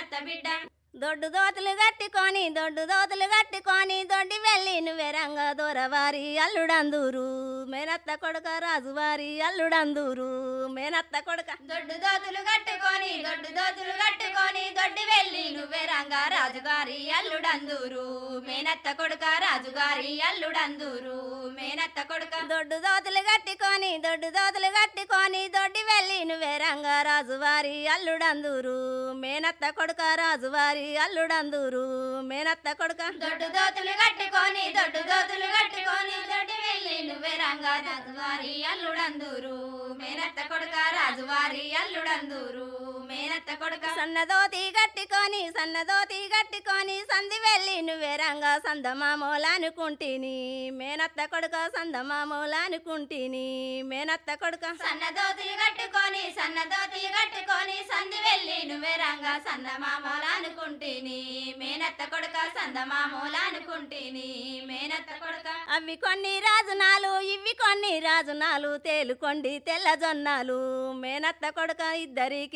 మేనత్త బిడ్డ దొడ్డు దోతులు కట్టుకొని దొడ్డు దోతులు కట్టుకొని దొడ్డి వెళ్ళి నువ్వెరంగ దొరవారి అల్లుడందూరు మేనత్త కొడుక రాజువారి అల్లుడందూరు మేనత్త కొడుక దొడ్డు దోతులు కట్టుకొని దొడ్డు దోతులు కట్టుకొని దొడ్డి వెళ్ళి నువ్వే రంగా రాజుగారి అల్లుడందూరు మేనత్త కొడుక రాజుగారి అల్లుడందూరు మేనత్త కొడుక దొడ్డు దోతులు కట్టుకొని దొడ్డు దోతులు కట్టుకొని దొడ్డి వెళ్ళి నువ్వెరంగ రాజువారి అల్లుడందూరు మేనత్త కొడుక రాజువారి అల్లుడందూరు మేనత్త కొడుక దొడ్డు దోతులు కట్టుకొని దొడ్డు దోతులు కట్టుకొని దొడ్డి వెళ్ళి నువ్వే రంగా రాజువారి అల్లుడందూరు మేనత్త కొడుక రాజువారి అల్లుడందూరు మేనత్త కొడుక సన్నదోతి కట్టుకొని సన్నదోతి కట్టుకొని సంధి వెళ్ళి నువ్వెరంగ సందమామూలనుకుంటిని మేనత్త కొడుక సందమామూలనుకుంటిని మేనత్త కొడుక సన్నదోతులు కట్టుకొని సన్నదోతులు కట్టుకొని సంధి వెళ్ళి నువ్వే రంగా సందమామూల అనుకుంటేని మేనత్త కొడుక సందమామూల అనుకుంటేని మేనత్త కొడుక అవి కొన్ని రాజునాలు ఇవి కొన్ని రాజునాలు తేలుకొండి తెల్ల జొన్నాలు మేనత్త కొడుక ఇద్దరికి